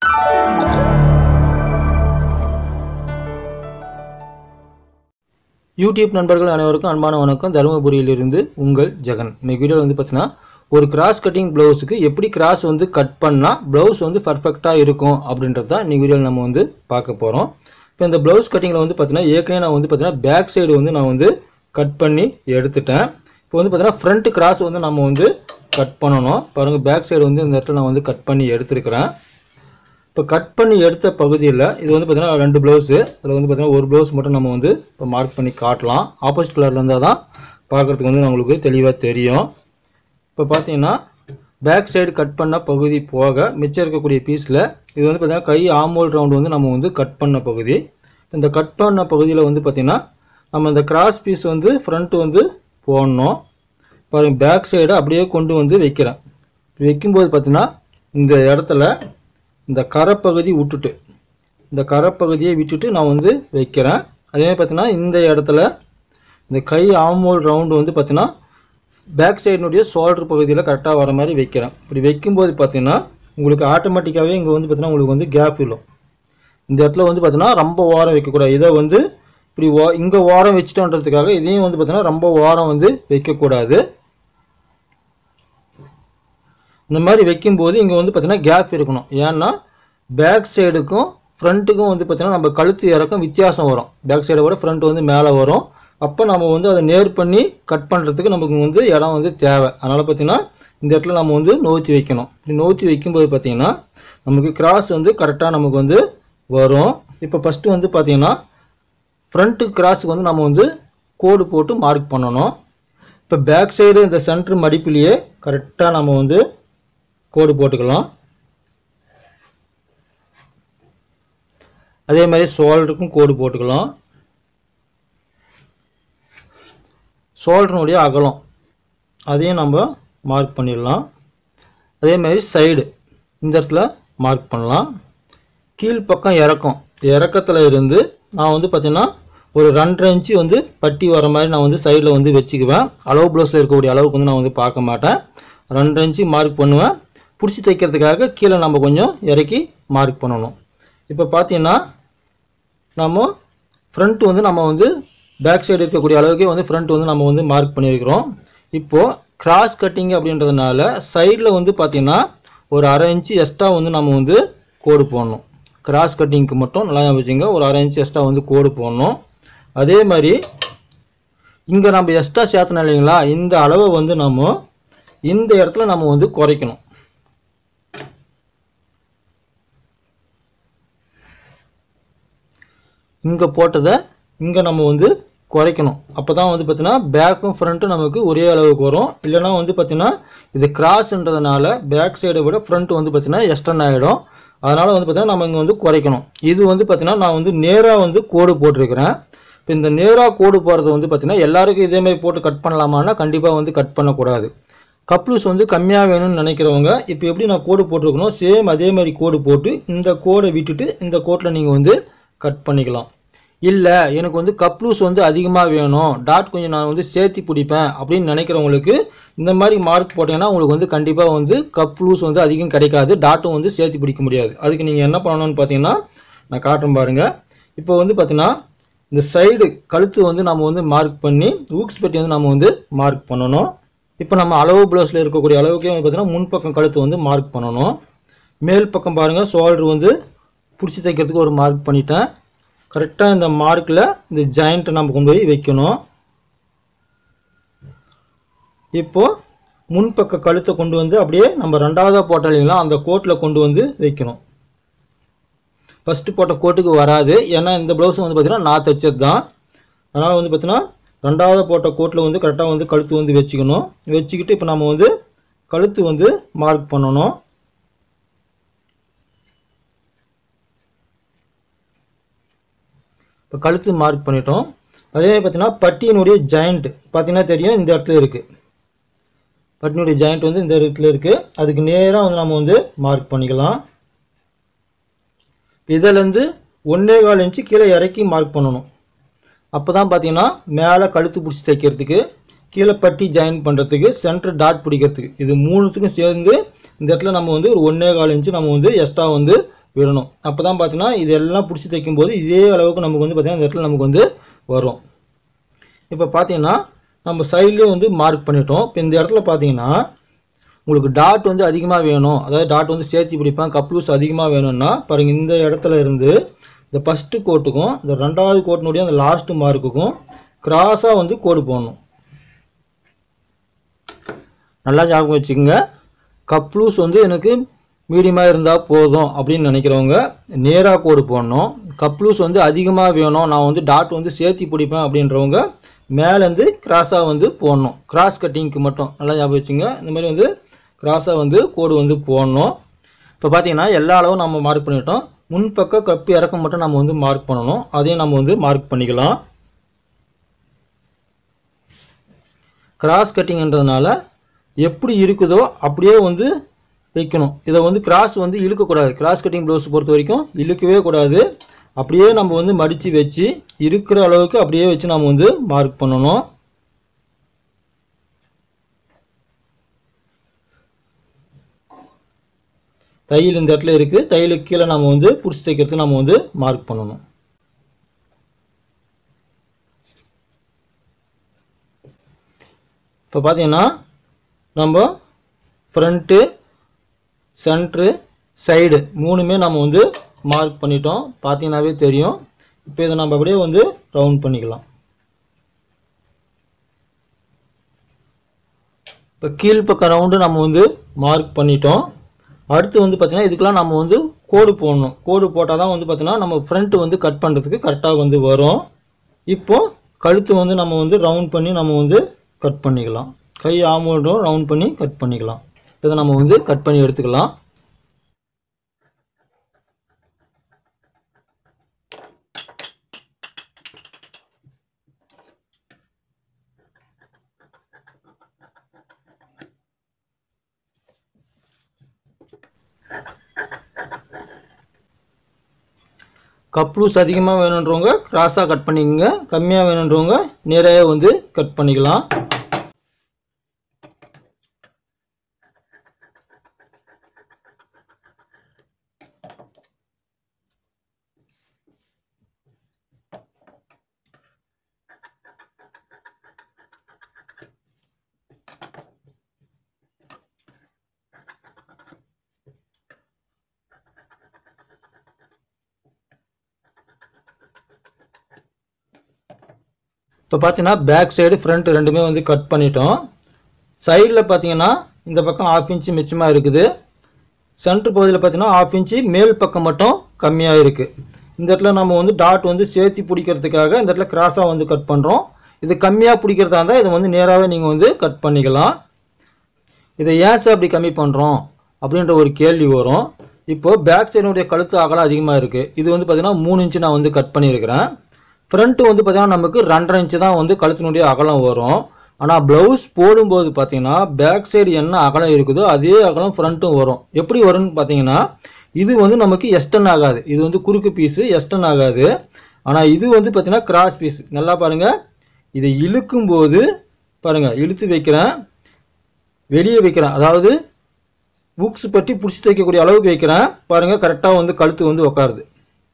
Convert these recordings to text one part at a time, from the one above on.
YouTube நண்பர்கள் அனைவருக்கும் அன்பான வணக்கம் தருமபுரியிலிருந்து உங்கள் ஜெகன் இன்னைக்கு வீடியோவில் வந்து பார்த்தீங்கன்னா ஒரு கிராஸ் கட்டிங் ப்ளவுஸுக்கு எப்படி கிராஸ் வந்து கட் பண்ணால் ப்ளவுஸ் வந்து பர்ஃபெக்டாக இருக்கும் அப்படின்றது தான் இன்னைக்கு வீடியோவில் நம்ம வந்து பார்க்க போகிறோம் இப்போ இந்த ப்ளவுஸ் கட்டிங்கில் வந்து பார்த்தீங்கன்னா ஏற்கனவே நான் வந்து பார்த்தீங்கன்னா பேக் சைடு வந்து நான் வந்து கட் பண்ணி எடுத்துட்டேன் இப்போ வந்து பார்த்தீங்கன்னா ஃப்ரண்ட் கிராஸ் வந்து நம்ம வந்து கட் பண்ணணும் பாருங்கள் பேக் சைடு வந்து இந்த இடத்துல நான் வந்து கட் பண்ணி எடுத்துருக்கிறேன் இப்போ கட் பண்ணி எடுத்த பகுதியில் இது வந்து பார்த்தீங்கன்னா ரெண்டு ப்ளவுஸு அதில் வந்து பார்த்தீங்கன்னா ஒரு ப்ளவுஸ் மட்டும் நம்ம வந்து இப்போ மார்க் பண்ணி காட்டலாம் ஆப்போசிட் கலரில் இருந்தால் தான் பார்க்குறதுக்கு வந்து நம்மளுக்கு தெளிவாக தெரியும் இப்போ பார்த்தீங்கன்னா பேக் சைடு கட் பண்ண பகுதி போக மிச்சம் இருக்கக்கூடிய பீஸில் இது வந்து பார்த்தீங்கன்னா கை ஆமோல் ரவுண்டு வந்து நம்ம வந்து கட் பண்ண பகுதி இந்த கட் பண்ண பகுதியில் வந்து பார்த்திங்கன்னா நம்ம இந்த கிராஸ் பீஸ் வந்து ஃப்ரண்ட் வந்து போடணும் பாருங்க பேக் சைடு அப்படியே கொண்டு வந்து வைக்கிறேன் வைக்கும்போது பார்த்தீங்கன்னா இந்த இடத்துல இந்த கரைப்பகுதி விட்டுட்டு இந்த கரைப்பகுதியை விட்டுட்டு நான் வந்து வைக்கிறேன் அதே மாதிரி பார்த்தீங்கன்னா இந்த இடத்துல இந்த கை ஆமோல் ரவுண்டு வந்து பார்த்தீங்கன்னா பேக் சைடினுடைய ஷோல்டர் பகுதியில் கரெக்டாக வர மாதிரி வைக்கிறேன் இப்படி வைக்கும்போது பார்த்தீங்கன்னா உங்களுக்கு ஆட்டோமேட்டிக்காகவே இங்கே வந்து பார்த்தீங்கன்னா உங்களுக்கு வந்து கேப் விழும் இந்த இடத்துல வந்து பார்த்தீங்கன்னா ரொம்ப ஓரம் வைக்கக்கூடாது இதை வந்து இப்படி ஓ இங்கே ஓரம் வச்சுட்டோன்றதுக்காக இதையும் வந்து பார்த்தீங்கன்னா ரொம்ப ஓரம் வந்து வைக்கக்கூடாது இந்த மாதிரி வைக்கும்போது இங்கே வந்து பார்த்தீங்கன்னா கேப் இருக்கணும் ஏன்னா பேக் சைடுக்கும் ஃப்ரண்ட்டுக்கும் வந்து பார்த்தீங்கன்னா நம்ம கழுத்து இறக்கம் வித்தியாசம் வரும் பேக் சைடை விட ஃப்ரண்ட் வந்து மேலே வரும் அப்போ நம்ம வந்து அதை நேர் பண்ணி கட் பண்ணுறதுக்கு நமக்கு வந்து இடம் வந்து தேவை அதனால் பார்த்தீங்கன்னா இந்த இடத்துல நம்ம வந்து நோத்தி வைக்கணும் இப்படி நோத்தி வைக்கும்போது பார்த்தீங்கன்னா நமக்கு கிராஸ் வந்து கரெக்டாக நமக்கு வந்து வரும் இப்போ ஃபஸ்ட்டு வந்து பார்த்தீங்கன்னா ஃப்ரண்ட்டு கிராஸுக்கு வந்து நம்ம வந்து கோடு போட்டு மார்க் பண்ணணும் இப்போ பேக் சைடு இந்த சென்டர் மடிப்புலேயே கரெக்டாக நம்ம வந்து கோடு போட்டுக்கலாம் அதே மாதிரி ஷோல்டருக்கும் கோடு போட்டுக்கலாம் ஷோல்டருடைய அகலம் அதையும் நம்ம மார்க் பண்ணிடலாம் அதே மாதிரி சைடு இந்த இடத்துல மார்க் பண்ணலாம் கீழ்ப்பக்கம் இறக்கம் இறக்கத்தில் இருந்து நான் வந்து பார்த்திங்கன்னா ஒரு ரெண்டரை இன்ச்சு வந்து பட்டி வர மாதிரி நான் வந்து சைடில் வந்து வச்சுக்குவேன் அளவு ப்ளவுஸில் இருக்கக்கூடிய அளவுக்கு வந்து நான் வந்து பார்க்க மாட்டேன் ரெண்டரை இன்ச்சு மார்க் பண்ணுவேன் பிடிச்சி தைக்கிறதுக்காக கீழே நம்ம கொஞ்சம் இறக்கி மார்க் பண்ணணும் இப்போ பார்த்தீங்கன்னா நம்ம ஃப்ரண்ட் வந்து நம்ம வந்து பேக் சைடு இருக்கக்கூடிய அளவுக்கே வந்து ஃப்ரண்ட் வந்து நம்ம வந்து மார்க் பண்ணியிருக்கிறோம் இப்போது கிராஸ் கட்டிங் அப்படின்றதுனால சைடில் வந்து பார்த்திங்கன்னா ஒரு அரை இன்ச்சு எக்ஸ்ட்ரா வந்து நம்ம வந்து கோடு போடணும் கிராஸ் கட்டிங்க்கு மட்டும் நல்லா ஞாபகம் வச்சுங்க ஒரு அரை இன்ச்சு எக்ஸ்ட்ரா வந்து கோடு போடணும் அதே மாதிரி இங்கே நம்ம எக்ஸ்ட்ரா சேர்த்தணும் இல்லைங்களா இந்த அளவை வந்து நம்ம இந்த இடத்துல நம்ம வந்து குறைக்கணும் இங்கே போட்டதை இங்கே நம்ம வந்து குறைக்கணும் அப்போ தான் வந்து பார்த்தீங்கன்னா பேக்கும் ஃப்ரண்ட்டும் நமக்கு ஒரே அளவுக்கு வரும் இல்லைனா வந்து பார்த்தீங்கன்னா இது கிராஸ்ன்றதுனால பேக் சைடை விட ஃப்ரண்ட் வந்து பார்த்தீங்கன்னா எக்ஸ்டன் ஆகிடும் அதனால் வந்து பார்த்தீங்கன்னா நம்ம இங்கே வந்து குறைக்கணும் இது வந்து பார்த்தீங்கன்னா நான் வந்து நேராக வந்து கோடு போட்டிருக்கிறேன் இப்போ இந்த நேராக கோடு போடுறது வந்து பார்த்தீங்கன்னா எல்லாருக்கும் இதே மாதிரி போட்டு கட் பண்ணலாமான்னா கண்டிப்பாக வந்து கட் பண்ணக்கூடாது கப்ளூஸ் வந்து கம்மியாக வேணும்னு நினைக்கிறவங்க இப்போ எப்படி நான் கோடு போட்டிருக்கணும் சேம் அதே மாதிரி கோடு போட்டு இந்த கோடை விட்டுட்டு இந்த கோட்டில் நீங்கள் வந்து கட் பண்ணிக்கலாம் இல்லை எனக்கு வந்து கப்ளூஸ் வந்து அதிகமாக வேணும் டாட் கொஞ்சம் நான் வந்து சேர்த்தி பிடிப்பேன் அப்படின்னு நினைக்கிறவங்களுக்கு இந்த மாதிரி மார்க் போட்டிங்கன்னா உங்களுக்கு வந்து கண்டிப்பாக வந்து கப்ளூஸ் வந்து அதிகம் கிடைக்காது டாட்டும் வந்து சேர்த்தி பிடிக்க முடியாது அதுக்கு நீங்கள் என்ன பண்ணணும்னு பார்த்தீங்கன்னா நான் காட்டுறேன் பாருங்கள் இப்போ வந்து பார்த்தீங்கன்னா இந்த சைடு கழுத்து வந்து நம்ம வந்து மார்க் பண்ணி ஊக்ஸ் பெட்டி வந்து நம்ம வந்து மார்க் பண்ணணும் இப்போ நம்ம அளவு ப்ளவுஸில் இருக்கக்கூடிய அளவுக்கே வந்து பார்த்தீங்கன்னா முன்பக்கம் கழுத்து வந்து மார்க் பண்ணணும் மேல் பக்கம் பாருங்கள் ஷோல்டர் வந்து பிடிச்சி தைக்கிறதுக்கு ஒரு மார்க் பண்ணிட்டேன் கரெக்டாக இந்த மார்க்கில் இந்த ஜாயிண்ட்டை நம்ம கொண்டு போய் வைக்கணும் இப்போது முன்பக்க கழுத்தை கொண்டு வந்து அப்படியே நம்ம ரெண்டாவதாக போட்டோம் இல்லைங்களா அந்த கோட்டில் கொண்டு வந்து வைக்கணும் ஃபஸ்ட்டு போட்ட கோட்டுக்கு வராது ஏன்னா இந்த ப்ளவுஸும் வந்து பார்த்திங்கன்னா நான் தைச்சது தான் அதனால் வந்து பார்த்தீங்கன்னா ரெண்டாவது போட்ட கோட்டில் வந்து கரெக்டாக வந்து கழுத்து வந்து வச்சுக்கணும் வச்சுக்கிட்டு இப்போ நம்ம வந்து கழுத்து வந்து மார்க் பண்ணணும் இப்போ கழுத்து மார்க் பண்ணிட்டோம் அதே மாதிரி பார்த்தீங்கன்னா பட்டியினுடைய ஜாயிண்ட் பார்த்தீங்கன்னா தெரியும் இந்த இடத்துல இருக்குது பட்டினுடைய ஜாயிண்ட் வந்து இந்த இடத்துல இருக்குது அதுக்கு நேராக வந்து நம்ம வந்து மார்க் பண்ணிக்கலாம் இதிலேருந்து ஒன்றே கால் இன்ச்சு கீழே இறக்கி மார்க் பண்ணணும் அப்போ தான் பார்த்தீங்கன்னா மேலே கழுத்து பிடிச்சி தைக்கிறதுக்கு கீழே பட்டி ஜாயின் பண்ணுறதுக்கு சென்டர் டாட் பிடிக்கிறதுக்கு இது மூணுத்துக்கும் சேர்ந்து இந்த இடத்துல நம்ம வந்து ஒரு ஒன்றே கால் இன்ச்சு நம்ம வந்து எக்ஸ்ட்ரா வந்து விடணும் அப்போ தான் பார்த்தீங்கன்னா இதெல்லாம் பிடிச்சி தைக்கும்போது இதே அளவுக்கு நமக்கு வந்து பார்த்தீங்கன்னா இந்த இடத்துல நமக்கு வந்து வரும் இப்போ பார்த்தீங்கன்னா நம்ம சைட்லேயும் வந்து மார்க் பண்ணிட்டோம் இப்போ இந்த இடத்துல பார்த்தீங்கன்னா உங்களுக்கு டாட் வந்து அதிகமாக வேணும் அதாவது டாட் வந்து சேர்த்து பிடிப்பேன் கப்ளூஸ் அதிகமாக வேணும்னா பாருங்கள் இந்த இடத்துல இருந்து இந்த ஃபஸ்ட்டு கோட்டுக்கும் இந்த ரெண்டாவது கோட்டினுடைய அந்த லாஸ்ட் மார்க்குக்கும் கிராஸாக வந்து கோடு போடணும் நல்லா ஞாபகம் வச்சுக்கோங்க கப்ளூஸ் வந்து எனக்கு மீடியமாக இருந்தால் போதும் அப்படின்னு நினைக்கிறவங்க நேராக கோடு போடணும் கப்ளூஸ் வந்து அதிகமாக வேணும் நான் வந்து டாட் வந்து சேர்த்தி பிடிப்பேன் அப்படின்றவங்க மேலேருந்து கிராஸாக வந்து போடணும் கிராஸ் கட்டிங்க்கு மட்டும் நல்லா ஞாபகம் வச்சுங்க இந்த மாதிரி வந்து கிராஸாக வந்து கோடு வந்து போடணும் இப்போ பார்த்தீங்கன்னா எல்லா அளவும் நம்ம மார்க் பண்ணிட்டோம் முன்பக்க கப்பு இறக்கம் மட்டும் நம்ம வந்து மார்க் பண்ணணும் அதையும் நம்ம வந்து மார்க் பண்ணிக்கலாம் கிராஸ் கட்டிங்ன்றதுனால எப்படி இருக்குதோ அப்படியே வந்து வைக்கணும் இதை வந்து கிராஸ் வந்து இழுக்கக்கூடாது கிராஸ் கட்டிங் ப்ளவுஸ் பொறுத்த வரைக்கும் இழுக்கவே கூடாது அப்படியே நம்ம வந்து மடித்து வச்சு இருக்கிற அளவுக்கு அப்படியே வச்சு நம்ம வந்து மார்க் பண்ணணும் தையல் இந்த இடத்துல இருக்குது தையலுக்கு கீழே நம்ம வந்து பிடிச்சி தைக்கிறதுக்கு நம்ம வந்து மார்க் பண்ணணும் இப்போ பார்த்தீங்கன்னா நம்ம ஃப்ரண்ட்டு சென்ட்ரு சைடு மூணுமே நம்ம வந்து மார்க் பண்ணிட்டோம் பார்த்தீங்கன்னாவே தெரியும் இப்போ இதை நம்ம அப்படியே வந்து ரவுண்ட் பண்ணிக்கலாம் இப்போ கீழ்ப்பக்கம் ரவுண்டு நம்ம வந்து மார்க் பண்ணிட்டோம் அடுத்து வந்து பார்த்திங்கன்னா இதுக்கெலாம் நம்ம வந்து கோடு போடணும் கோடு போட்டால் தான் வந்து பார்த்திங்கன்னா நம்ம ஃப்ரண்ட்டு வந்து கட் பண்ணுறதுக்கு கரெக்டாக வந்து வரும் இப்போது கழுத்து வந்து நம்ம வந்து ரவுண்ட் பண்ணி நம்ம வந்து கட் பண்ணிக்கலாம் கை ஆமோடும் ரவுண்ட் பண்ணி கட் பண்ணிக்கலாம் இதை நம்ம வந்து கட் பண்ணி எடுத்துக்கலாம் கப் லூஸ் அதிகமாக வேணுன்றவங்க கிராஸாக கட் பண்ணிக்கோங்க கம்மியாக வேணுன்றவங்க நேராக வந்து கட் பண்ணிக்கலாம் இப்போ பார்த்தீங்கன்னா பேக் சைடு ஃப்ரண்ட் ரெண்டுமே வந்து கட் பண்ணிட்டோம் சைடில் பார்த்தீங்கன்னா இந்த பக்கம் ஆஃப் இன்ச்சு மிச்சமாக இருக்குது சென்டர் பகுதியில் பார்த்தீங்கன்னா ஆஃப் இன்ச்சு மேல் பக்கம் மட்டும் கம்மியாக இருக்குது இந்த இடத்துல நம்ம வந்து டாட் வந்து சேர்த்து பிடிக்கிறதுக்காக இந்த இடத்துல கிராஸாக வந்து கட் பண்ணுறோம் இது கம்மியாக பிடிக்கிறதா இருந்தால் இதை வந்து நேராகவே நீங்கள் வந்து கட் பண்ணிக்கலாம் இதை ஏன் சார் அப்படி கம்மி பண்ணுறோம் அப்படின்ற ஒரு கேள்வி வரும் இப்போது பேக் சைடுடைய கழுத்து அகலம் அதிகமாக இருக்குது இது வந்து பார்த்திங்கன்னா மூணு இன்ச்சு நான் வந்து கட் பண்ணியிருக்கிறேன் ஃப்ரண்ட்டு வந்து பார்த்திங்கன்னா நமக்கு ரெண்டரை இன்ச்சு தான் வந்து கழுத்தினுடைய அகலம் வரும் ஆனால் ப்ளவுஸ் போடும்போது பார்த்தீங்கன்னா பேக் சைடு என்ன அகலம் இருக்குதோ அதே அகலம் ஃப்ரண்ட்டும் வரும் எப்படி வரும்னு பார்த்தீங்கன்னா இது வந்து நமக்கு எஸ்டன் ஆகாது இது வந்து குறுக்கு பீஸு எஸ்டன் ஆகாது ஆனால் இது வந்து பார்த்தீங்கன்னா கிராஸ் பீஸ் நல்லா பாருங்கள் இதை இழுக்கும்போது பாருங்கள் இழுத்து வைக்கிறேன் வெளியே வைக்கிறேன் அதாவது புக்ஸ் பற்றி பிடிச்சி தைக்கக்கூடிய அளவுக்கு வைக்கிறேன் பாருங்கள் கரெக்டாக வந்து கழுத்து வந்து உட்காருது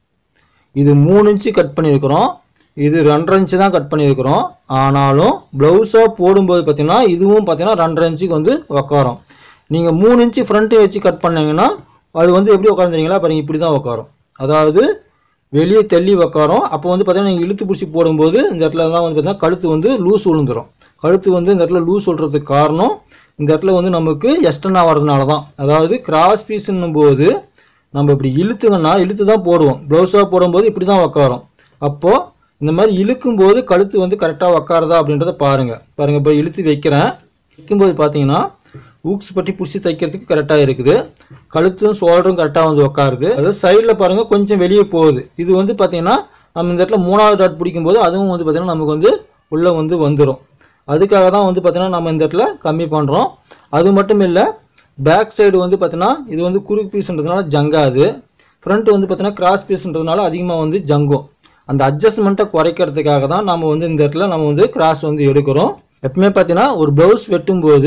இது மூணு இன்ச்சு கட் பண்ணியிருக்கிறோம் இது ரெண்டரை இன்ச்சு தான் கட் பண்ணியிருக்கிறோம் ஆனாலும் ப்ளவுஸாக போடும்போது பார்த்தீங்கன்னா இதுவும் பார்த்தீங்கன்னா ரெண்டரை இன்ச்சுக்கு வந்து உக்காரும் நீங்கள் மூணு இன்ச்சு ஃப்ரண்ட்டு வச்சு கட் பண்ணீங்கன்னா அது வந்து எப்படி உட்காந்துறீங்களா பாருங்க இப்படி தான் உட்காரும் அதாவது வெளியே தள்ளி உட்காரும் அப்போ வந்து பார்த்தீங்கன்னா நீங்கள் இழுத்து பிடிச்சி போடும்போது இந்த இடத்துல தான் வந்து பார்த்தீங்கன்னா கழுத்து வந்து லூஸ் விழுந்துரும் கழுத்து வந்து இந்த இடத்துல லூஸ் விழுறதுக்கு காரணம் இந்த இடத்துல வந்து நமக்கு எஸ்டன் ஆகிறதுனால தான் அதாவது கிராஸ் பீஸ்ன்னும் போது நம்ம இப்படி இழுத்துங்கன்னா இழுத்து தான் போடுவோம் ப்ளவுஸாக போடும்போது இப்படி தான் உக்காரும் அப்போது இந்த மாதிரி இழுக்கும்போது கழுத்து வந்து கரெக்டாக உக்காருதா அப்படின்றத பாருங்கள் பாருங்கள் இப்போ இழுத்து வைக்கிறேன் வைக்கும்போது பார்த்தீங்கன்னா ஊக்ஸ் பட்டி பிடிச்சி தைக்கிறதுக்கு கரெக்டாக இருக்குது கழுத்தும் ஷோல்டரும் கரெக்டாக வந்து உக்காருது அதாவது சைடில் பாருங்கள் கொஞ்சம் வெளியே போகுது இது வந்து பார்த்தீங்கன்னா நம்ம இந்த இடத்துல மூணாவது டாட் பிடிக்கும்போது அதுவும் வந்து பார்த்தீங்கன்னா நமக்கு வந்து உள்ளே வந்து வந்துடும் அதுக்காக தான் வந்து பார்த்தீங்கன்னா நம்ம இந்த இடத்துல கம்மி பண்ணுறோம் அது மட்டும் இல்லை பேக் சைடு வந்து பார்த்தீங்கன்னா இது வந்து குறுக்கு பீஸ்ன்றதுனால ஜங்காது ஃப்ரண்ட் வந்து பார்த்தீங்கன்னா கிராஸ் பீஸ்ன்றதுனால அதிகமாக வந்து ஜங்கும் அந்த அட்ஜஸ்ட்மெண்ட்டை குறைக்கிறதுக்காக தான் நம்ம வந்து இந்த இடத்துல நம்ம வந்து கிராஸ் வந்து எடுக்கிறோம் எப்பவுமே பார்த்தீங்கன்னா ஒரு ப்ளவுஸ் வெட்டும்போது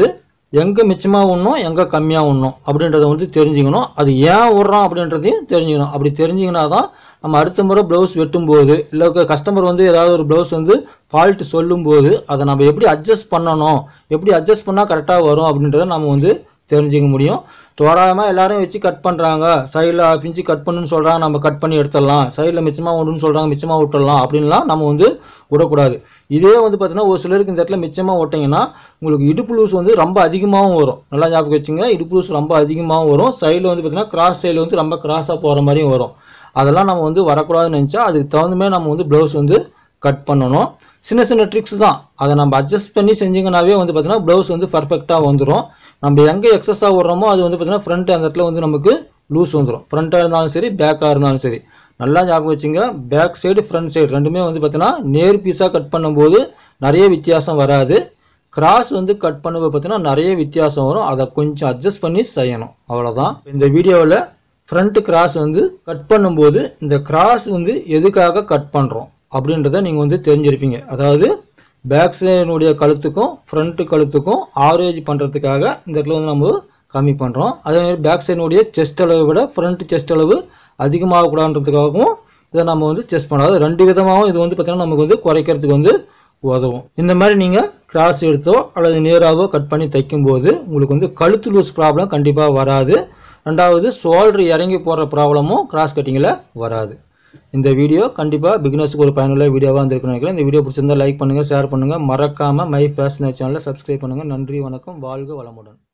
எங்கே மிச்சமாக விடணும் எங்கே கம்மியாக விடணும் அப்படின்றத வந்து தெரிஞ்சுக்கணும் அது ஏன் விட்றோம் அப்படின்றதையும் தெரிஞ்சுக்கணும் அப்படி தெரிஞ்சிங்கன்னா தான் நம்ம அடுத்த முறை ப்ளவுஸ் வெட்டும்போது இல்லை கஸ்டமர் வந்து ஏதாவது ஒரு ப்ளவுஸ் வந்து ஃபால்ட் சொல்லும்போது அதை நம்ம எப்படி அட்ஜஸ்ட் பண்ணணும் எப்படி அட்ஜஸ்ட் பண்ணால் கரெக்டாக வரும் அப்படின்றத நம்ம வந்து தெரிஞ்சுக்க முடியும் தோராயமாக எல்லாரும் வச்சு கட் பண்ணுறாங்க சைடில் ஆஃப் இன்ச்சு கட் பண்ணுன்னு சொல்கிறாங்க நம்ம கட் பண்ணி எடுத்துடலாம் சைடில் மிச்சமாக விடுன்னு சொல்கிறாங்க மிச்சமாக விட்டுடலாம் அப்படின்லாம் நம்ம வந்து விடக்கூடாது இதே வந்து பார்த்தீங்கன்னா ஒரு சிலருக்கு இந்த இடத்துல மிச்சமாக விட்டிங்கன்னா உங்களுக்கு இடுப்பு லூஸ் வந்து ரொம்ப அதிகமாகவும் வரும் நல்லா ஞாபகம் வச்சுங்க இடுப்பு லூஸ் ரொம்ப அதிகமாகவும் வரும் சைடில் வந்து பார்த்தீங்கன்னா கிராஸ் சைடில் வந்து ரொம்ப கிராஸாக போகிற மாதிரியும் வரும் அதெல்லாம் நம்ம வந்து வரக்கூடாதுன்னு நினச்சா அதுக்கு தகுந்த மாதிரி நம்ம வந்து ப்ளவுஸ் வந்து கட் பண்ணணும் சின்ன சின்ன ட்ரிக்ஸ் தான் அதை நம்ம அட்ஜஸ்ட் பண்ணி செஞ்சிங்கனாவே வந்து பார்த்தீங்கன்னா ப்ளவுஸ் வந்து பர்ஃபெக்டாக வந்துடும் நம்ம எங்கே எக்ஸஸாக விட்றோமோ அது வந்து பார்த்தீங்கன்னா ஃப்ரண்ட் அந்த இடத்துல வந்து நமக்கு லூஸ் வந்துடும் ஃப்ரண்ட்டாக இருந்தாலும் சரி பேக்காக இருந்தாலும் சரி நல்லா ஞாபகம் வச்சுங்க பேக் சைடு ஃப்ரண்ட் சைடு ரெண்டுமே வந்து பார்த்தீங்கன்னா நேர் பீஸாக கட் பண்ணும்போது நிறைய வித்தியாசம் வராது கிராஸ் வந்து கட் பண்ணும்போது பார்த்தீங்கன்னா நிறைய வித்தியாசம் வரும் அதை கொஞ்சம் அட்ஜஸ்ட் பண்ணி செய்யணும் அவ்வளோதான் இந்த வீடியோவில் ஃப்ரண்ட் கிராஸ் வந்து கட் பண்ணும்போது இந்த கிராஸ் வந்து எதுக்காக கட் பண்ணுறோம் அப்படின்றத நீங்கள் வந்து தெரிஞ்சிருப்பீங்க அதாவது பேக் சைடினுடைய கழுத்துக்கும் ஃப்ரண்ட் கழுத்துக்கும் ஆவரேஜ் பண்ணுறதுக்காக இந்த இடத்துல வந்து நம்ம கம்மி பண்ணுறோம் அதே மாதிரி பேக் சைடினுடைய செஸ்ட் அளவை விட ஃப்ரண்ட் செஸ்ட் அளவு அதிகமாகக்கூடாதுன்றதுக்காகவும் இதை நம்ம வந்து செஸ்ட் பண்ணோம் அதாவது ரெண்டு விதமாகவும் இது வந்து பார்த்திங்கன்னா நமக்கு வந்து குறைக்கிறதுக்கு வந்து உதவும் இந்த மாதிரி நீங்கள் கிராஸ் எடுத்தோ அல்லது நேராகவோ கட் பண்ணி தைக்கும்போது உங்களுக்கு வந்து கழுத்து லூஸ் ப்ராப்ளம் கண்டிப்பாக வராது ரெண்டாவது ஷோல்டர் இறங்கி போகிற ப்ராப்ளமும் கிராஸ் கட்டிங்கில் வராது இந்த வீடியோ கண்டிப்பாக பிகினர்ஸுக்கு ஒரு பயனுள்ள வீடியோவாக இருந்திருக்குன்னு நினைக்கிறேன் இந்த வீடியோ பிடிச்சிருந்தா லைக் பண்ணுங்கள் ஷேர் பண்ணுங்கள் மறக்காமல் மை ஃபேஷன் சேனலை சப்ஸ்கிரைப் பண்ணுங்கள் நன்றி வணக்கம் வாழ்க வளமுடன்